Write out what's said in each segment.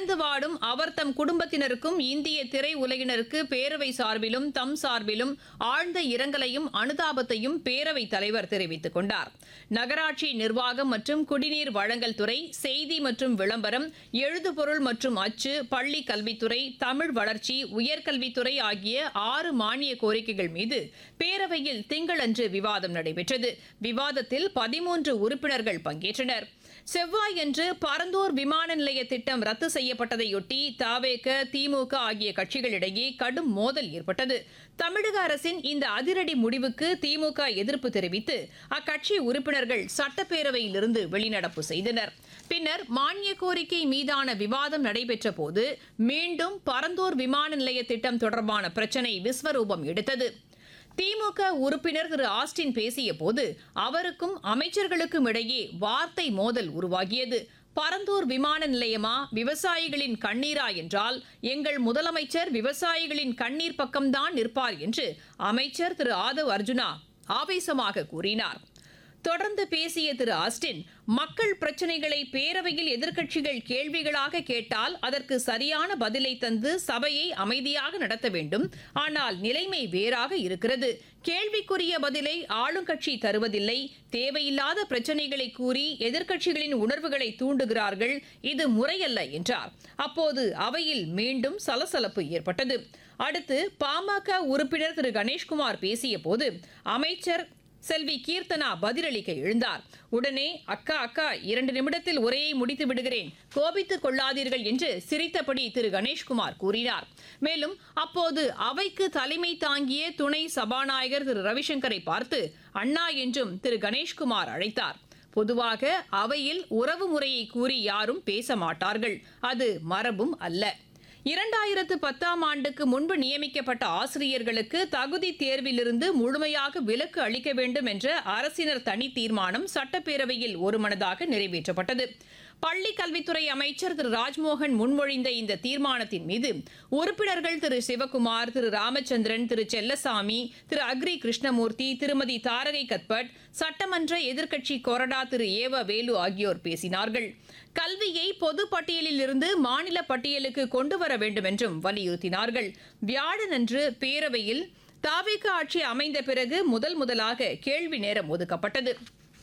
இழந்து வாடும் அவர் தம் குடும்பத்தினருக்கும் இந்திய திரை உலகினருக்கு பேரவை சார்பிலும் தம் சார்பிலும் ஆழ்ந்த இரங்கலையும் அனுதாபத்தையும் பேரவைத் தலைவர் தெரிவித்துக் கொண்டார் நகராட்சி நிர்வாகம் மற்றும் குடிநீர் வழங்கல் துறை செய்தி மற்றும் விளம்பரம் எழுதுபொருள் மற்றும் அச்சு பள்ளி கல்வித்துறை தமிழ் வளர்ச்சி உயர்கல்வித்துறை ஆகிய ஆறு மானிய கோரிக்கைகள் மீது பேரவையில் திங்களன்று விவாதம் நடைபெற்றது விவாதத்தில் பதிமூன்று உறுப்பினர்கள் பங்கேற்றனர் செவ்வாயன்று பரந்தூர் விமான நிலைய திட்டம் ரத்து செய்யப்பட்டதையொட்டி தாவேக திமுக ஆகிய கட்சிகளிடையே கடும் மோதல் ஏற்பட்டது தமிழக அரசின் இந்த அதிரடி முடிவுக்கு திமுக எதிர்ப்பு தெரிவித்து அக்கட்சி உறுப்பினர்கள் சட்டப்பேரவையிலிருந்து வெளிநடப்பு செய்தனர் பின்னர் மானிய கோரிக்கை மீதான விவாதம் நடைபெற்ற போது மீண்டும் பரந்தூர் விமான நிலைய திட்டம் தொடர்பான பிரச்சினை விஸ்வரூபம் எடுத்தது திமுக உறுப்பினர் திரு ஆஸ்டின் பேசிய போது அவருக்கும் அமைச்சர்களுக்கும் இடையே வார்த்தை மோதல் உருவாகியது பரந்தூர் விமான நிலையமா விவசாயிகளின் கண்ணீரா என்றால் எங்கள் முதலமைச்சர் விவசாயிகளின் கண்ணீர் பக்கம்தான் நிற்பார் என்று அமைச்சர் திரு ஆதவ் அர்ஜுனா ஆவேசமாக கூறினார் தொடர்ந்து பேசிய திரு ஆஸ்டின் மக்கள் பிரச்சினைகளை பேரவையில் எதிர்க்கட்சிகள் கேள்விகளாக கேட்டால் அதற்கு சரியான பதிலை தந்து சபையை அமைதியாக நடத்த வேண்டும் ஆனால் நிலைமை வேறாக இருக்கிறது கேள்விக்குரிய பதிலை ஆளுங்கட்சி தருவதில்லை தேவையில்லாத பிரச்சினைகளை கூறி எதிர்க்கட்சிகளின் உணர்வுகளை தூண்டுகிறார்கள் இது முறையல்ல என்றார் அப்போது அவையில் மீண்டும் சலசலப்பு ஏற்பட்டது அடுத்து பாமக உறுப்பினர் திரு கணேஷ்குமார் பேசிய போது அமைச்சர் செல்வி கீர்த்தனா பதிலளிக்க எழுந்தார் உடனே அக்கா அக்கா இரண்டு நிமிடத்தில் உரையை முடித்து விடுகிறேன் கோபித்துக் கொள்ளாதீர்கள் என்று சிரித்தபடி திரு கணேஷ்குமார் கூறினார் மேலும் அப்போது அவைக்கு தலைமை தாங்கிய துணை சபாநாயகர் திரு ரவிசங்கரை பார்த்து அண்ணா என்றும் திரு கணேஷ்குமார் அழைத்தார் பொதுவாக அவையில் உறவு முறையை கூறி யாரும் பேச மாட்டார்கள் அது மரபும் அல்ல இரண்டாயிரத்து பத்தாம் ஆண்டுக்கு முன்பு நியமிக்கப்பட்ட ஆசிரியர்களுக்கு தகுதி தேர்விலிருந்து முழுமையாக விலக்கு அளிக்க வேண்டும் என்ற அரசினர் தனி தீர்மானம் சட்டப்பேரவையில் ஒருமனதாக நிறைவேற்றப்பட்டது பள்ளி கல்வித்துறை அமைச்சர் திரு ராஜ்மோகன் முன்மொழிந்த இந்த தீர்மானத்தின் மீது உறுப்பினர்கள் திரு சிவகுமார் திரு ராமச்சந்திரன் திரு செல்லசாமி திரு அக்ரி கிருஷ்ணமூர்த்தி திருமதி தாரகை கத்பட் சட்டமன்ற எதிர்க்கட்சி கொறடா திரு ஏவ வேலு ஆகியோர் பேசினார்கள் கல்வியை பொது பட்டியலில் இருந்து மாநில பட்டியலுக்கு கொண்டு வர வேண்டும் என்றும் வலியுறுத்தினார்கள் வியாழனன்று பேரவையில் தாவேக ஆட்சி அமைந்த பிறகு முதல் முதலாக கேள்வி நேரம் ஒதுக்கப்பட்டது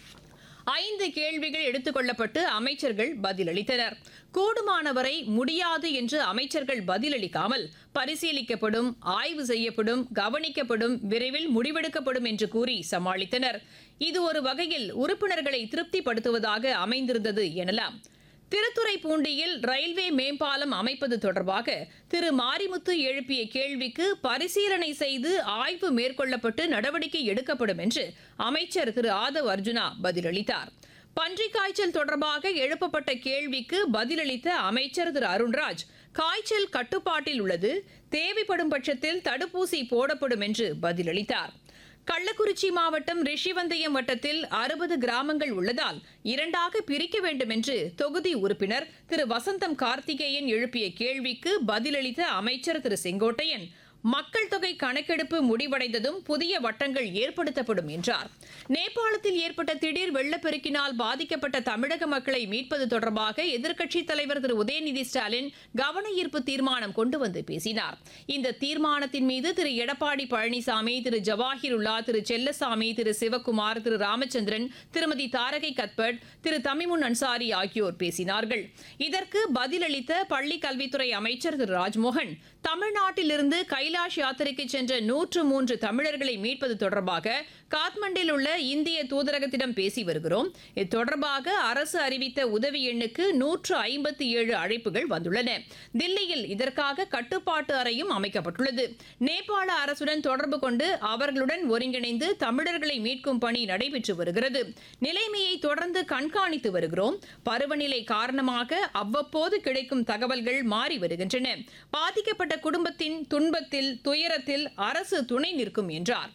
ஐந்து கேள்விகள் எடுத்துக்கொள்ளப்பட்டு அமைச்சர்கள் பதிலளித்தனர் கூடுமானவரை முடியாது என்று அமைச்சர்கள் பதிலளிக்காமல் பரிசீலிக்கப்படும் ஆய்வு செய்யப்படும் கவனிக்கப்படும் விரைவில் முடிவெடுக்கப்படும் என்று கூறி சமாளித்தனர் இது ஒரு வகையில் உறுப்பினர்களை திருப்திப்படுத்துவதாக அமைந்திருந்தது எனலாம் திருத்துறைப்பூண்டியில் ரயில்வே மேம்பாலம் அமைப்பது தொடர்பாக திரு மாரிமுத்து எழுப்பிய கேள்விக்கு பரிசீலனை செய்து ஆய்வு மேற்கொள்ளப்பட்டு நடவடிக்கை எடுக்கப்படும் என்று அமைச்சர் திரு ஆதவ் அர்ஜுனா பதிலளித்தார் பன்றிக் காய்ச்சல் தொடர்பாக எழுப்பப்பட்ட கேள்விக்கு பதிலளித்த அமைச்சர் திரு அருண்ராஜ் காய்ச்சல் கட்டுப்பாட்டில் உள்ளது தேவைப்படும் பட்சத்தில் தடுப்பூசி போடப்படும் என்று பதிலளித்தார் கள்ளக்குறிச்சி மாவட்டம் ரிஷிவந்தயம் வட்டத்தில் அறுபது கிராமங்கள் உள்ளதால் இரண்டாக பிரிக்க வேண்டும் என்று தொகுதி உறுப்பினர் திரு வசந்தம் கார்த்திகேயன் எழுப்பிய கேள்விக்கு பதிலளித்த அமைச்சர் திரு செங்கோட்டையன் மக்கள் தொகை கணக்கெடுப்பு முடிவடைந்ததும் புதிய வட்டங்கள் ஏற்படுத்தப்படும் என்றார் நேபாளத்தில் ஏற்பட்ட திடீர் வெள்ளப்பெருக்கினால் பாதிக்கப்பட்ட தமிழக மக்களை மீட்பது தொடர்பாக எதிர்க்கட்சித் தலைவர் திரு உதயநிதி ஸ்டாலின் கவன ஈர்ப்பு தீர்மானம் கொண்டு வந்து பேசினார் இந்த தீர்மானத்தின் மீது திரு எடப்பாடி பழனிசாமி திரு ஜவாஹிருல்லா திரு செல்லசாமி திரு சிவக்குமார் திரு ராமச்சந்திரன் திருமதி தாரகை கத்பட் திரு தமிமுன் அன்சாரி ஆகியோர் பேசினார்கள் இதற்கு பதிலளித்த பள்ளி கல்வித்துறை அமைச்சர் திரு ராஜ்மோகன் தமிழ்நாட்டிலிருந்து கைலாஷ் யாத்திரைக்கு சென்ற நூற்று மூன்று தமிழர்களை மீட்பது தொடர்பாக காத்மண்டில் உள்ள இந்திய தூதரகத்திடம் பேசி வருகிறோம் இது தொடர்பாக அரசு அறிவித்த உதவி எண்ணுக்கு நூற்று ஐம்பத்தி ஏழு அழைப்புகள் வந்துள்ளன தில்லியில் இதற்காக கட்டுப்பாட்டு அறையும் அமைக்கப்பட்டுள்ளது நேபாள அரசுடன் தொடர்பு கொண்டு அவர்களுடன் ஒருங்கிணைந்து தமிழர்களை மீட்கும் பணி நடைபெற்று வருகிறது நிலைமையை தொடர்ந்து கண்காணித்து வருகிறோம் பருவநிலை காரணமாக அவ்வப்போது கிடைக்கும் தகவல்கள் மாறி வருகின்றன பாதிக்கப்பட்ட குடும்பத்தின் துன்பத்தில் துயரத்தில் அரசு துணை நிற்கும் என்றார்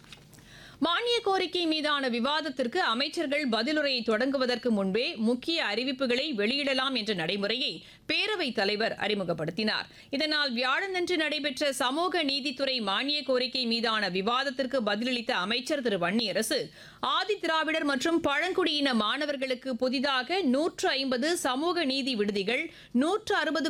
மானிய கோரிக்கை மீதான விவாதத்திற்கு அமைச்சர்கள் பதிலுரையை தொடங்குவதற்கு முன்பே முக்கிய அறிவிப்புகளை வெளியிடலாம் என்ற நடைமுறையை பேரவைத் தலைவர் அறிமுகப்படுத்தினார் இதனால் வியாழனன்று நடைபெற்ற சமூக நீதித்துறை மானிய கோரிக்கை மீதான விவாதத்திற்கு பதிலளித்த அமைச்சர் திரு வன்னியரசு ஆதி திராவிடர் மற்றும் பழங்குடியின மாணவர்களுக்கு புதிதாக நூற்று ஐம்பது சமூக நீதி விடுதிகள் நூற்று அறுபது